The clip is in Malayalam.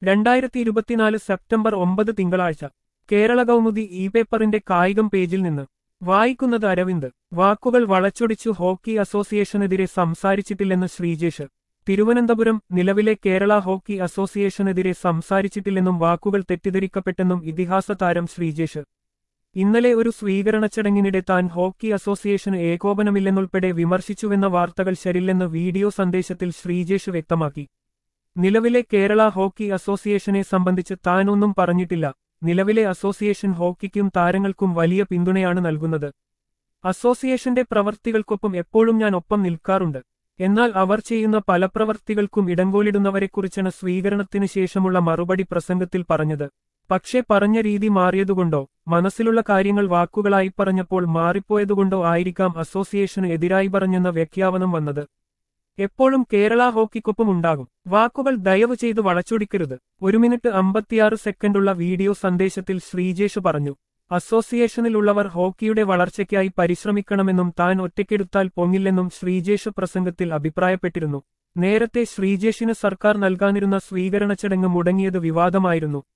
രണ്ടായിരത്തി ഇരുപത്തിനാല് സെപ്റ്റംബർ ഒമ്പത് തിങ്കളാഴ്ച കേരള കൗമുദി ഇ പേപ്പറിന്റെ കായികം പേജിൽ നിന്ന് വായിക്കുന്നത് അരവിന്ദ് വാക്കുകൾ വളച്ചൊടിച്ചു ഹോക്കി അസോസിയേഷനെതിരെ സംസാരിച്ചിട്ടില്ലെന്ന് ശ്രീജേഷ് തിരുവനന്തപുരം നിലവിലെ കേരള ഹോക്കി അസോസിയേഷനെതിരെ സംസാരിച്ചിട്ടില്ലെന്നും വാക്കുകൾ തെറ്റിദ്ധരിക്കപ്പെട്ടെന്നും ഇതിഹാസ താരം ശ്രീജേഷ് ഇന്നലെ ഒരു സ്വീകരണ ചടങ്ങിനിടെ താൻ ഹോക്കി അസോസിയേഷന് ഏകോപനമില്ലെന്നുൾപ്പെടെ വിമർശിച്ചുവെന്ന വാർത്തകൾ ശരില്ലെന്ന് വീഡിയോ സന്ദേശത്തിൽ ശ്രീജേഷ് വ്യക്തമാക്കി നിലവിലെ കേരള ഹോക്കി അസോസിയേഷനെ സംബന്ധിച്ച് താനൊന്നും പറഞ്ഞിട്ടില്ല നിലവിലെ അസോസിയേഷൻ ഹോക്കിക്കും താരങ്ങൾക്കും വലിയ പിന്തുണയാണ് നൽകുന്നത് അസോസിയേഷന്റെ പ്രവർത്തികൾക്കൊപ്പം എപ്പോഴും ഞാൻ ഒപ്പം നിൽക്കാറുണ്ട് എന്നാൽ അവർ ചെയ്യുന്ന പല പ്രവർത്തികൾക്കും ഇടങ്കോലിടുന്നവരെക്കുറിച്ചാണ് സ്വീകരണത്തിനു ശേഷമുള്ള മറുപടി പ്രസംഗത്തിൽ പറഞ്ഞത് പക്ഷേ പറഞ്ഞ രീതി മാറിയതുകൊണ്ടോ മനസ്സിലുള്ള കാര്യങ്ങൾ വാക്കുകളായി പറഞ്ഞപ്പോൾ മാറിപ്പോയതുകൊണ്ടോ ആയിരിക്കാം അസോസിയേഷന് എതിരായി പറഞ്ഞെന്ന വ്യാഖ്യാപനം വന്നത് എപ്പോഴും കേരള ഹോക്കിക്കൊപ്പം ഉണ്ടാകും വാക്കുകൾ ദയവ് ചെയ്ത് വളച്ചൊടിക്കരുത് ഒരു മിനിറ്റ് അമ്പത്തിയാറ് സെക്കൻഡുള്ള വീഡിയോ സന്ദേശത്തിൽ ശ്രീജേഷ് പറഞ്ഞു അസോസിയേഷനിലുള്ളവർ ഹോക്കിയുടെ വളർച്ചയ്ക്കായി പരിശ്രമിക്കണമെന്നും താൻ ഒറ്റയ്ക്കെടുത്താൽ പൊങ്ങില്ലെന്നും ശ്രീജേഷ് പ്രസംഗത്തിൽ അഭിപ്രായപ്പെട്ടിരുന്നു നേരത്തെ ശ്രീജേഷിന് സർക്കാർ നൽകാനിരുന്ന സ്വീകരണ ചടങ്ങ് മുടങ്ങിയത് വിവാദമായിരുന്നു